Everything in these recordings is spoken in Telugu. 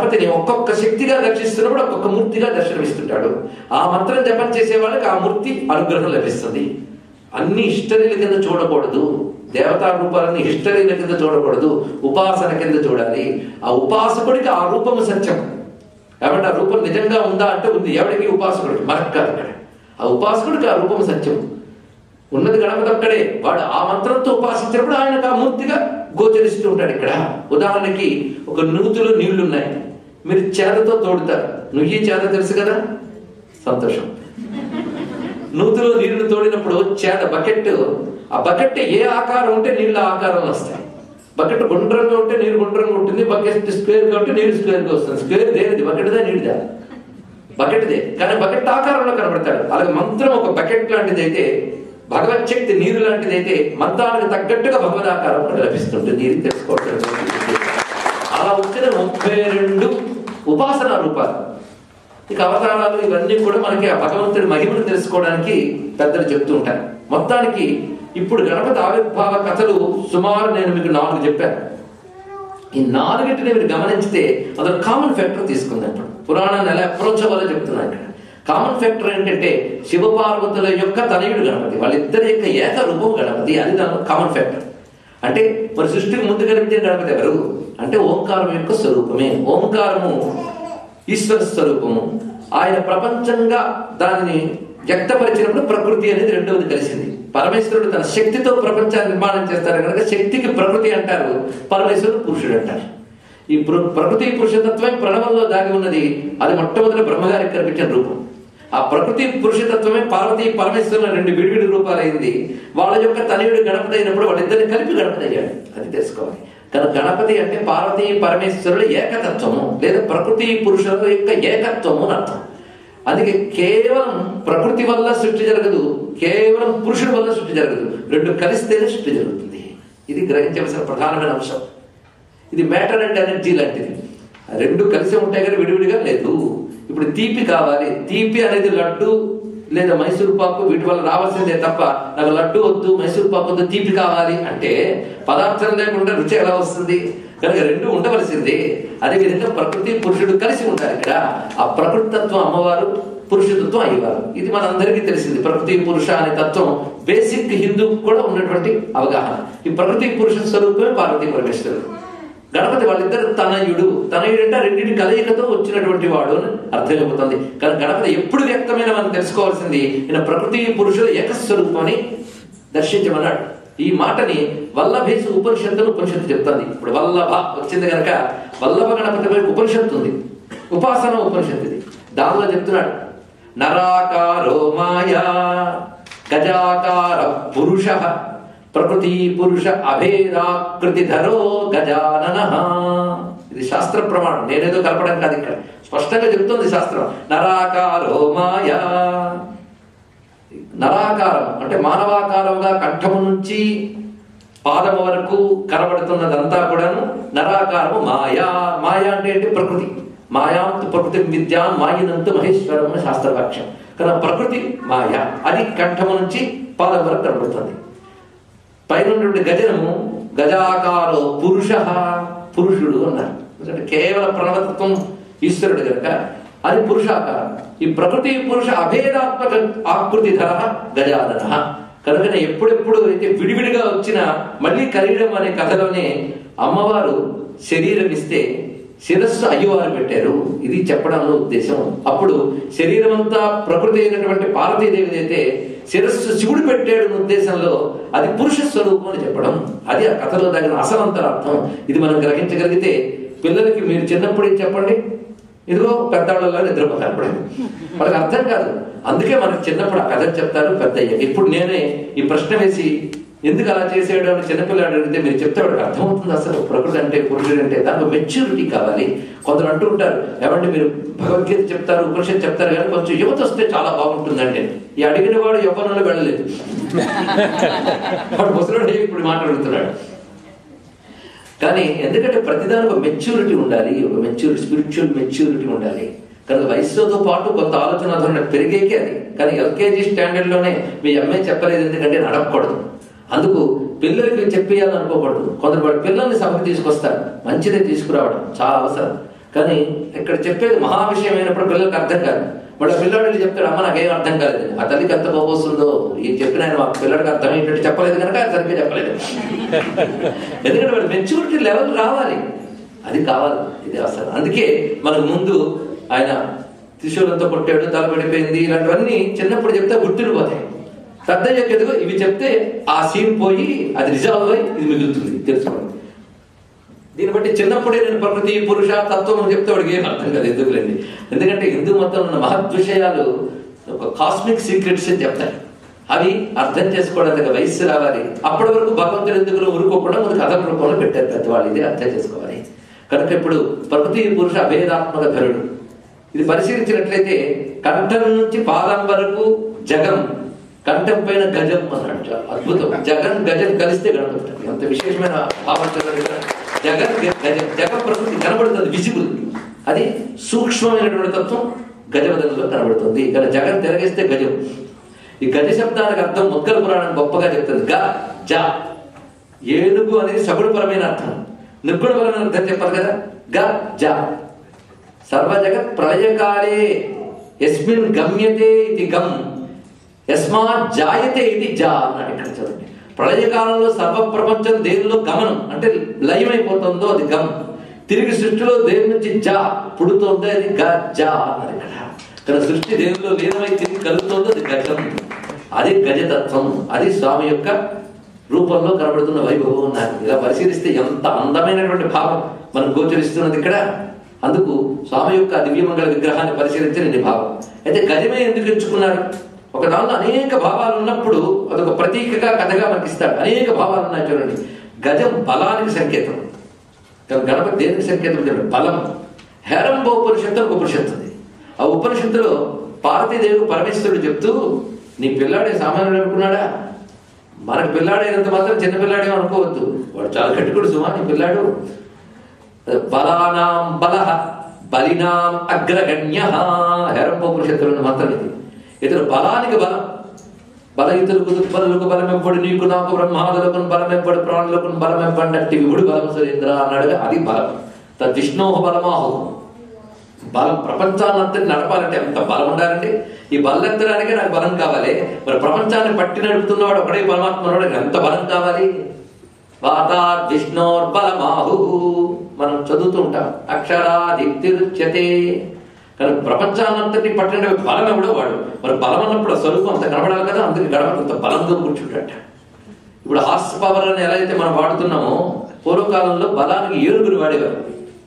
గణపతిని ఒక్కొక్క శక్తిగా దర్శిస్తున్నప్పుడు ఒక్కొక్క మూర్తిగా దర్శనమిస్తుంటాడు ఆ మంత్రం జపం చేసే వాళ్ళకి ఆ మూర్తి అనుగ్రహం లభిస్తుంది అన్ని హిస్టరీల కింద చూడకూడదు దేవతా రూపాలని హిస్టరీల కింద చూడకూడదు ఉపాసన కింద చూడాలి ఆ ఉపాసకుడికి ఆ రూపము సత్యం కాబట్టి ఆ రూపం నిజంగా ఉందా అంటే ఉంది ఎవడికి ఉపాసకుడికి మనకు కాదు ఇక్కడ ఆ ఉపాసకుడికి ఆ రూపం సత్యం ఉన్నది గణపతి ఒక్కడే వాడు ఆ మంత్రంతో ఉపాసించినప్పుడు ఆయనకు ఆ మూర్తిగా గోచరిస్తూ ఉంటాడు ఇక్కడ ఉదాహరణకి ఒక నూతులో నీళ్లు ఉన్నాయి మీరు చేదతో తోడుతారు నుయ్యి చేద తెలుసు కదా సంతోషం నూతులో నీళ్లు తోడినప్పుడు చేద బకెట్ ఆ బకెట్ ఏ ఆకారం ఉంటే నీళ్ళు ఆ ఆకారంలో వస్తాయి బకెట్ గుండ్రంగా ఉంటే నీరు గుండ్రంగా ఉంటుంది బకెట్ స్క్వేర్ గా ఉంటే నీరు స్క్వేర్ గా వస్తుంది స్క్వేర్ దేనిది బకెట్దా నీడిదా బకెట్దే కానీ బకెట్ ఆకారంలో కనబడతాడు అలాగే మంత్రం ఒక బకెట్ లాంటిది అయితే భగవత్ శక్తి నీరు లాంటిది అయితే మంత్రానికి తగ్గట్టుగా భగవద్ ఆకారం మనకు లభిస్తుంటుంది ఇది తెలుసుకోవడం అలా వచ్చిన ముప్పై రెండు ఉపాసన రూపాలు ఇక అవతారాలు ఇవన్నీ కూడా మనకి ఆ భగవంతుడి మహిమను తెలుసుకోవడానికి పెద్దలు చెప్తూ ఉంటారు మొత్తానికి ఇప్పుడు గణపతి ఆవిర్భావ కథలు సుమారు నేను మీకు నాలుగు చెప్పాను ఈ నాలుగింటిని మీరు గమనించితే అందులో కామన్ ఫ్యాక్టర్ తీసుకుందాం ఇప్పుడు పురాణాన్ని ఎలా అప్రోచ్ అవ్వాలో చెప్తున్నా ఇక్కడ కామన్ ఫ్యాక్టర్ ఏంటంటే శివపార్వతుల యొక్క తనయుడు గణపతి వాళ్ళిద్దరి యొక్క ఏక రూపం గణపతి అది దాని కామన్ ఫ్యాక్టర్ అంటే మరి సృష్టికి ముందు కనిపించిన గణపతి ఎవరు అంటే ఓంకారం యొక్క స్వరూపమే ఓంకారము ఈశ్వర స్వరూపము ఆయన ప్రపంచంగా దానిని వ్యక్తపరిచినప్పుడు ప్రకృతి అనేది రెండవది కలిసింది పరమేశ్వరుడు తన శక్తితో ప్రపంచాన్ని నిర్మాణం చేస్తారు కనుక శక్తికి ప్రకృతి అంటారు పరమేశ్వరుడు పురుషుడు అంటారు ఈ ప్ర- ప్రకృతి పురుషతత్వం ప్రణవంలో దాగి ఉన్నది అది మొట్టమొదటి బ్రహ్మగారికి కనిపించిన రూపం ఆ ప్రకృతి పురుషతత్వమే పార్వతి పరమేశ్వరుల రెండు విడివిడి రూపాలైంది వాళ్ళ యొక్క తనయుడు గణపతి అయినప్పుడు వాళ్ళిద్దరిని కలిపి గణపతి అయ్యాడు అది తెలుసుకోవాలి కానీ గణపతి అంటే పార్వతి పరమేశ్వరుల ఏకతత్వము లేదా ప్రకృతి పురుషుల యొక్క ఏకత్వము అని అర్థం అందుకే కేవలం ప్రకృతి వల్ల సృష్టి జరగదు కేవలం పురుషుడి వల్ల సృష్టి జరగదు రెండు కలిస్తేనే సృష్టి జరుగుతుంది ఇది గ్రహించవలసిన ప్రధానమైన అంశం ఇది మ్యాటర్ అండ్ ఎనర్జీ లాంటిది ఆ రెండు కలిసి ఉంటాయి కానీ విడివిడిగా లేదు ఇప్పుడు తీపి కావాలి తీపి అనేది లడ్డు లేదా మైసూర్ పాకు వీటి వల్ల రావాల్సిందే తప్ప నాకు లడ్డు వద్దు మైసూర్ పాకు వద్దు తీపి కావాలి అంటే పదార్థం లేకుండా రుచి ఎలా వస్తుంది కనుక రెండు ఉండవలసింది అదేవిధంగా ప్రకృతి పురుషుడు కలిసి ఉంటారు ఇక్కడ ఆ ప్రకృతి తత్వం అమ్మవారు పురుషతత్వం అయ్యేవారు ఇది మనందరికీ తెలిసింది ప్రకృతి పురుష అనే తత్వం బేసిక్ హిందూ కూడా ఉన్నటువంటి అవగాహన ఈ ప్రకృతి పురుష స్వరూపమే పార్వతీ పరమేశ్వరుడు గణపతి వాళ్ళిద్దరు తనయుడు తనయుడు అంటే ఆ రెండింటి కలయికతో వచ్చినటువంటి వాడు అని అర్థమైపోతుంది కానీ గణపతి ఎప్పుడు వ్యక్తమైన మనం తెలుసుకోవాల్సింది ఈయన ప్రకృతి పురుషుల ఏకస్వరూపమని దర్శించమన్నాడు ఈ మాటని వల్లభేసు ఉపనిషత్తును ఉపనిషత్తు చెప్తుంది ఇప్పుడు వల్లభ వచ్చింది కనుక వల్లభ గణపతి వైపు ఉపనిషత్తు ఉంది ఉపాసన ఉపనిషత్తు ఇది దానిలో చెప్తున్నాడు నరాకారో మాయా గజాకార పురుష ప్రకృతి పురుష అభేదాకృతి ధరో గజానన ఇది శాస్త్ర ప్రమాణం నేనేదో కలపడం కాదు ఇక్కడ స్పష్టంగా చెప్తుంది శాస్త్రం నరాకారో మాయా నరాకారం అంటే మానవాకారంగా కంఠము నుంచి పాదము వరకు కనబడుతున్నదంతా కూడాను నరాకారము మాయా మాయా అంటే ఏంటి ప్రకృతి మాయాంతు ప్రకృతి విద్యా మాయినంతు మహేశ్వరం అని శాస్త్రవాక్యం కదా ప్రకృతి మాయ అది కంఠము నుంచి పాదం వరకు కనబడుతుంది పైన ఉన్నటువంటి గజనము గజాకారో పురుష పురుషుడు అన్నారు ఎందుకంటే కేవల ప్రణవతత్వం ఈశ్వరుడు కనుక అది పురుషాకారం ఈ ప్రకృతి పురుష అభేదాత్మక ఆకృతి ధర గజానన కనుకనే ఎప్పుడెప్పుడు అయితే విడివిడిగా వచ్చిన మళ్ళీ కలియడం అనే కథలోనే అమ్మవారు శరీరం ఇస్తే శిరస్సు అయ్యవారు పెట్టారు ఇది చెప్పడంలో ఉద్దేశం అప్పుడు శరీరం అంతా ప్రకృతి అయినటువంటి పార్వతీదేవి అయితే శిరస్సు శివుడు పెట్టాడు అనే ఉద్దేశంలో అది పురుష స్వరూపం అని చెప్పడం అది ఆ కథలో తగిన అసలంతరార్థం ఇది మనం గ్రహించగలిగితే పిల్లలకి మీరు చిన్నప్పుడు చెప్పండి ఇదిగో పెద్దవాళ్ళలో నిద్రపోతారు వాళ్ళకి అర్థం కాదు అందుకే మనకి చిన్నప్పుడు ఆ కథ చెప్తారు పెద్ద అయ్యాక. ఇప్పుడు నేనే ఈ ప్రశ్న వేసి ఎందుకు అలా చేసాడు అని చిన్నపిల్లాడు అడిగితే మీరు చెప్తే వాడికి అర్థమవుతుంది అసలు ప్రకృతి అంటే పురుషుడు అంటే దానికి మెచ్యూరిటీ కావాలి కొందరు అంటూ ఉంటారు ఏమంటే మీరు భగవద్గీత చెప్తారు ఉపనిషత్తు చెప్తారు కానీ కొంచెం యువత వస్తే చాలా బాగుంటుందంటే ఈ అడిగిన వాడు యవ్వనంలో వెళ్ళలేదు వాడు ముసలుడే ఇప్పుడు మాట్లాడుతున్నాడు కానీ ఎందుకంటే ప్రతిదానికి ఒక మెచ్యూరిటీ ఉండాలి ఒక మెచ్యూరిటీ స్పిరిచువల్ మెచ్యూరిటీ ఉండాలి కనుక వయస్సుతో పాటు కొత్త ఆలోచన ధోరణి పెరిగేకి అది కానీ ఎల్కేజీ స్టాండర్డ్ లోనే మీ అమ్మాయి చెప్పలేదు ఎందుకంటే నడపకూడదు అందుకు పిల్లలకి చెప్పేయాలని అనుకోకూడదు కొందరు వాడి పిల్లల్ని సభకు తీసుకొస్తారు మంచిదే తీసుకురావడం చాలా అవసరం కానీ ఇక్కడ చెప్పేది మహా విషయం అయినప్పుడు పిల్లలకు అర్థం కాదు మళ్ళీ పిల్లాడు వెళ్ళి చెప్తాడు అమ్మ నాకేం అర్థం కాలేదు ఆ తల్లికి ఎంత కోపొస్తుందో ఈ చెప్పిన ఆయన మా పిల్లడికి అర్థమయ్యేటట్టు చెప్పలేదు కనుక అది సరిగ్గా చెప్పలేదు ఎందుకంటే వాడు మెచ్యూరిటీ లెవెల్ రావాలి అది కావాలి ఇది అవసరం అందుకే మనకు ముందు ఆయన త్రిశూలంతో కొట్టాడు తల పడిపోయింది ఇలాంటివన్నీ చిన్నప్పుడు చెప్తే గుర్తుండిపోతాయి పెద్ద ఎదుగు ఇవి చెప్తే ఆ సీన్ పోయి అది రిజాల్వ్ అయి ఇది మిగులుతుంది తెలుసుకోండి దీన్ని బట్టి చిన్నప్పుడే నేను ప్రకృతి పురుష తత్వం అని చెప్తే వాడికి ఏం అర్థం కాదు ఎందుకులేండి ఎందుకంటే హిందూ మతం ఉన్న మహత్ విషయాలు ఒక కాస్మిక్ సీక్రెట్స్ అని చెప్తాయి అవి అర్థం చేసుకోవడానికి వయస్సు రావాలి అప్పటి వరకు భగవంతుడు ఎందుకు ఊరుకోకుండా మనకు కథ రూపంలో పెట్టారు పెద్దవాళ్ళు ఇది అర్థం చేసుకోవాలి కనుక ఇప్పుడు ప్రకృతి పురుష అభేదాత్మక ధరుడు ఇది పరిశీలించినట్లయితే కంఠం నుంచి పాదం వరకు జగం కంఠం పైన గజం అన్నాడు చాలా అద్భుతం జగన్ గజం కలిస్తే గణపతి ఎంత విశేషమైన భావం చూడండి ఇక్కడ. జగన్ గజం జగ ప్రకృతి కనబడుతుంది విజిబుల్ అది సూక్ష్మమైనటువంటి తత్వం గజవదనలో కనబడుతుంది ఇక్కడ జగన్ తిరగేస్తే గజం ఈ గజ శబ్దానికి అర్థం మొక్కల పురాణం గొప్పగా చెప్తుంది గ జ ఏనుగు అనేది సగుణపరమైన అర్థం నిర్గుణపరమైన అర్థం చెప్పాలి కదా గ జ సర్వజగత్ ప్రళయకాలే ఎస్మిన్ గమ్యతే ఇది గమ్ యస్మాత్ జాయతే ఇది జా అన్నాడు ఇక్కడ చూడండి ప్రళయకాలంలో సర్వ ప్రపంచం దేనిలో గమనం అంటే లయమైపోతుందో అది గమ్ తిరిగి సృష్టిలో దేని నుంచి జా పుడుతుందో అది గ జా అన్నాడు ఇక్కడ ఇక్కడ సృష్టి దేనిలో లీనమై తిరిగి కలుగుతుందో అది గజం అది గజతత్వం అది స్వామి యొక్క రూపంలో కనబడుతున్న వైభవం అన్నారు ఇలా పరిశీలిస్తే ఎంత అందమైనటువంటి భావం మనకు గోచరిస్తున్నది ఇక్కడ అందుకు స్వామి యొక్క దివ్యమంగళ విగ్రహాన్ని పరిశీలించిన ఇది భావం అయితే గజమే ఎందుకు ఎంచుకున్నారు ఒక దానిలో అనేక భావాలు ఉన్నప్పుడు అదొక ప్రతీకగా కథగా మనకి ఇస్తాడు అనేక భావాలు ఉన్నాయి చూడండి గజం బలానికి సంకేతం కానీ గణపతి దేనికి సంకేతం చూడండి బలం హేరంబ ఉపనిషత్తు ఒక ఉపనిషత్తు ఉంది ఆ ఉపనిషత్తులో పార్వతీదేవి పరమేశ్వరుడు చెప్తూ నీ పిల్లాడే సామాన్యుడు అనుకున్నాడా మనకు పిల్లాడైనంత మాత్రం చిన్న పిల్లాడే అనుకోవద్దు వాడు చాలా కట్టుకుడు సుమా నీ పిల్లాడు బలానాం బల బలినాం అగ్రగణ్య హేరంపోపురుషత్తులను మంత్రం ఇది ఇతను బలానికి బలం బలయుతులకు దుర్బలులకు బలమెంపడు నీకు నాకు బ్రహ్మాదులకు బలమెంపడు ప్రాణులకు బలమెంపడినట్టు వివుడు బలం సురేంద్ర అన్నాడుగా అది బలం తద్విష్ణోహ బలమాహు బలం ప్రపంచాన్నంతా నడపాలంటే ఎంత బలం ఉండాలండి ఈ బలెత్తడానికే నాకు బలం కావాలి మరి ప్రపంచాన్ని పట్టి నడుపుతున్నవాడు ఒకడే పరమాత్మ ఉన్నాడు ఎంత బలం కావాలి వాతాద్ విష్ణోర్బలమాహు మనం చదువుతూ ఉంటాం అక్షరాదిత్యుచ్యతే కానీ ప్రపంచాన్నంతటి పట్టిన బలం ఎవడో వాడు మరి బలం అన్నప్పుడు ఆ స్వరూపం అంత కనబడాలి కదా అందుకే గడప అంత బలంగా కూర్చుంటాట ఇప్పుడు హార్స్ పవర్ అని ఎలా అయితే మనం వాడుతున్నామో పూర్వకాలంలో బలానికి ఏరుగురు వాడేవారు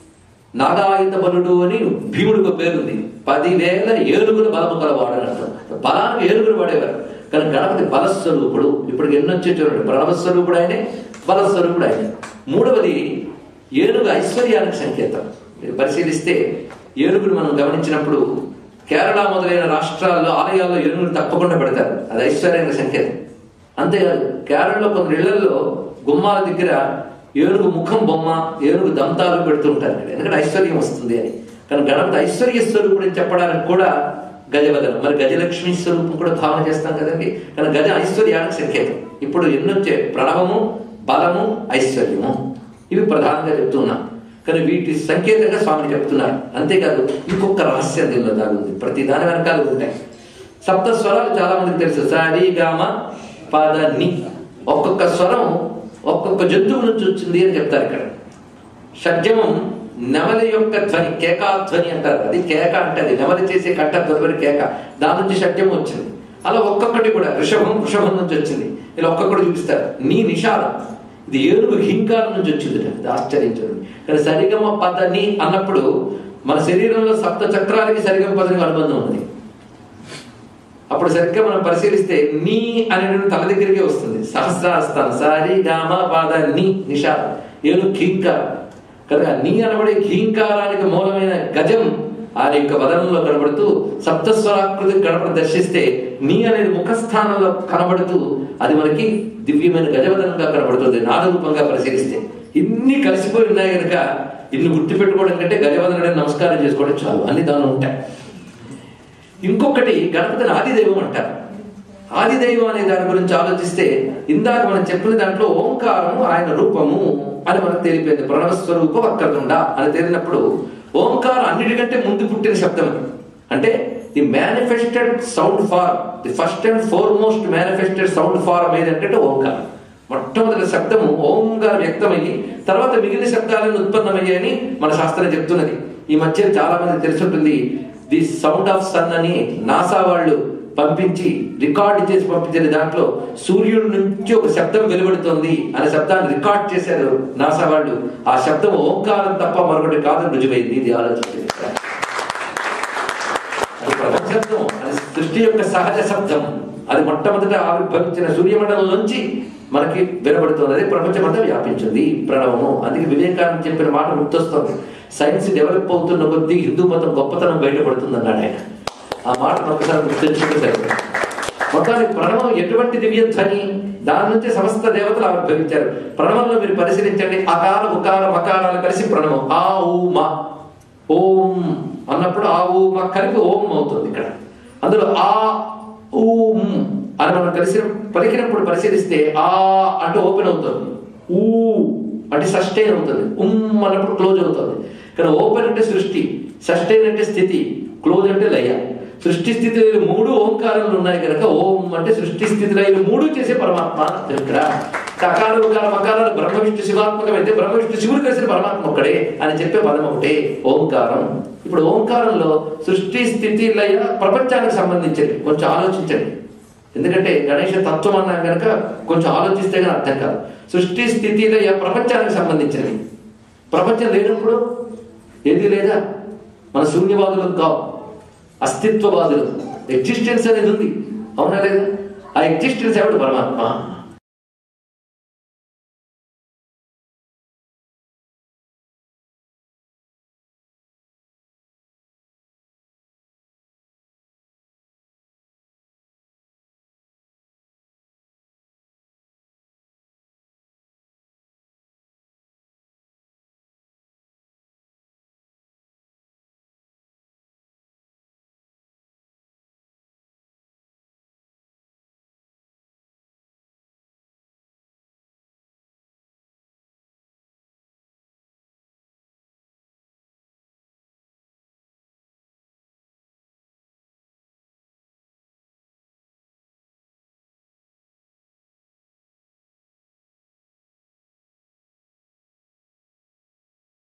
నాగాయుధ బలుడు అని భీముడికి పేరుంది పదివేల ఏనుగులు బలము గలవాడు అని అర్థం బలానికి ఏనుగులు వాడేవారు కానీ గణపతి బలస్వరూపుడు ఇప్పుడు ఎన్నొచ్చే చూడండి ప్రణవస్వరూపుడు ఆయనే బలస్వరూపుడు ఆయన మూడవది ఏనుగు ఐశ్వర్యానికి సంకేతం మీరు పరిశీలిస్తే ఏనుగును మనం గమనించినప్పుడు కేరళ మొదలైన రాష్ట్రాల్లో ఆలయాల్లో ఏనుగులు తప్పకుండా పెడతారు అది ఐశ్వర్యానికి సంకేతం అంతేకాదు కేరళలో కొన్ని ఇళ్లలో గుమ్మాల దగ్గర ఏనుగు ముఖం బొమ్మ ఏనుగు దంతాలు పెడుతూ ఉంటారు ఇక్కడ. ఎందుకంటే ఐశ్వర్యం వస్తుంది అని కానీ గణపతి ఐశ్వర్య స్వరూపుడు అని చెప్పడానికి కూడా గజవదనం మరి గజలక్ష్మి స్వరూపం కూడా భావన చేస్తాం కదండి కానీ గజ ఐశ్వర్యానికి సంకేతం ఇప్పుడు ఎన్నొచ్చే ప్రణవము బలము ఐశ్వర్యము ఇవి ప్రధానంగా చెప్తున్నాం కానీ వీటి సంకేతంగా స్వామి చెప్తున్నారు అంతేకాదు ఇంకొక రహస్యం దీనిలో దాగుంది ప్రతి దాని వెనకాల ఉంటాయి సప్త స్వరాలు చాలా మందికి తెలుసు సారి గామ పద ని ఒక్కొక్క స్వరం ఒక్కొక్క జంతువు నుంచి వచ్చింది అని చెప్తారు ఇక్కడ షడ్జమం నెమలి యొక్క ధ్వని కేకాధ్వని అంటారు అది కేక అంటే అది నెమలి చేసే కంట ధ్వని కేక దాని నుంచి షడ్జమం వచ్చింది అలా ఒక్కొక్కటి కూడా ఋషభం వృషభం నుంచి వచ్చింది ఇలా ఒక్కొక్కటి చూపిస్తారు నీ నిషాదం ఇది ఏనుగు హింకారం నుంచి వచ్చింది ఇది ఆశ్చర్యించండి కానీ సరిగమ పదని అన్నప్పుడు మన శరీరంలో సప్త చక్రాలకి సరిగమ పదని అనుబంధం ఉంది అప్పుడు సరిగ్గా మనం పరిశీలిస్తే నీ అనేటువంటి తల దగ్గరికే వస్తుంది సహస్రాస్తాం సారి గామ పాద నీ నిషా ఏను ఘీంకారం కనుక నీ అనబడే ఘీంకారానికి మూలమైన గజం ఆయన యొక్క వదనంలో కనబడుతూ సప్తస్వరాకృతి కనబడి దర్శిస్తే నీ అనేది ముఖస్థానంలో కనబడుతూ అది మనకి దివ్యమైన గజవదనంగా కనబడుతుంది నాదరూపంగా పరిశీలిస్తే ఇన్ని కలిసిపోయి ఉన్నాయి కనుక ఇన్ని గుర్తుపెట్టుకోవడం కంటే గజవదనుడే నమస్కారం చేసుకోవడం చాలు అన్ని దానిలో ఉంటాయి ఇంకొకటి గణపతిని ఆదిదైవం అంటారు ఆదిదైవం అనే దాని గురించి ఆలోచిస్తే ఇందాక మనం చెప్పిన దాంట్లో ఓంకారము ఆయన రూపము అని మనకు తెలిపింది ప్రణవ స్వరూప వక్రతుండ అని తెలిసినప్పుడు ఓంకారం అన్నిటికంటే ముందు పుట్టిన శబ్దం అంటే the manifested sound form the first and foremost manifested sound form ఏదంటే ఓంకారం మొట్టమొదటి శబ్దము ఓంగా వ్యక్తమయ్యి తర్వాత మిగిలిన శబ్దాలను ఉత్పన్నమయ్యాయని మన శాస్త్రం చెప్తున్నది ఈ మధ్య చాలా మంది తెలుసుంటుంది ది సౌండ్ ఆఫ్ సన్ అని నాసా వాళ్ళు పంపించి రికార్డ్ చేసి పంపించిన దాంట్లో సూర్యుడి నుంచి ఒక శబ్దం వెలువడుతోంది అనే శబ్దాన్ని రికార్డ్ చేశారు నాసా వాళ్ళు ఆ శబ్దం ఓంకారం తప్ప మరొకటి కాదని రుజువైంది ఇది ఆలోచించింది అది ప్రపంచం అది సృష్టి యొక్క సహజ శబ్దం అది మొట్టమొదట ఆవిర్భవించిన సూర్యమండలం నుంచి మనకి వినబడుతున్నది ప్రపంచమంతా వ్యాపించింది ప్రణవము అందుకే వివేకానంద చెప్పిన మాట గుర్తొస్తుంది సైన్స్ డెవలప్ అవుతున్న కొద్దీ హిందూ మతం గొప్పతనం బయటపడుతుంది అన్నాడు ఆయన ఆ మాటను ఒకసారి గుర్తించుకుంటే మొత్తానికి ప్రణవం ఎటువంటి దివ్య ధ్వని దాని నుంచి సమస్త దేవతలు ఆవిర్భవించారు ప్రణవంలో మీరు పరిశీలించండి అకార ఉకార మకారాలు కలిసి ప్రణవం ఆ ఊ మా ఓం అన్నప్పుడు ఆ ఊ మా కలిపి ఓం అవుతుంది ఇక్కడ అందులో ఆ ఊం అని మనం కలిసి పలికినప్పుడు పరిశీలిస్తే ఆ అంటే ఓపెన్ అవుతుంది ఊ అంటే సస్టైన్ అవుతుంది ఉమ్ అన్నప్పుడు క్లోజ్ అవుతుంది ఇక్కడ ఓపెన్ అంటే సృష్టి సస్టైన్ అంటే స్థితి క్లోజ్ అంటే లయ సృష్టి స్థితిలో మూడు ఓంకారాలు ఉన్నాయి కనుక ఓం అంటే సృష్టి స్థితిలో ఈ మూడు చేసే పరమాత్మ ఇక్కడ అకార ఉకార మకారాలు బ్రహ్మ విష్ణు శివాత్మకమైతే బ్రహ్మ విష్ణు శివుడు కలిసిన పరమాత్మ ఒక్కడే అని చెప్పే పదం ఒకటే ఓంకారం ఇప్పుడు ఓంకారంలో సృష్టి స్థితి లయ ప్రపంచానికి సంబంధించింది కొంచెం ఆలోచించండి ఎందుకంటే గణేష తత్వం అన్నాం కనుక కొంచెం ఆలోచిస్తే కానీ అర్థం కాదు సృష్టి స్థితి లయ ప్రపంచానికి సంబంధించినవి ప్రపంచం లేనప్పుడు ఏది లేదా మన శూన్యవాదులు కావు అస్తిత్వవాదులు ఎగ్జిస్టెన్స్ అనేది ఉంది అవునా లేదా ఆ ఎగ్జిస్టెన్స్ ఎవడు పరమాత్మ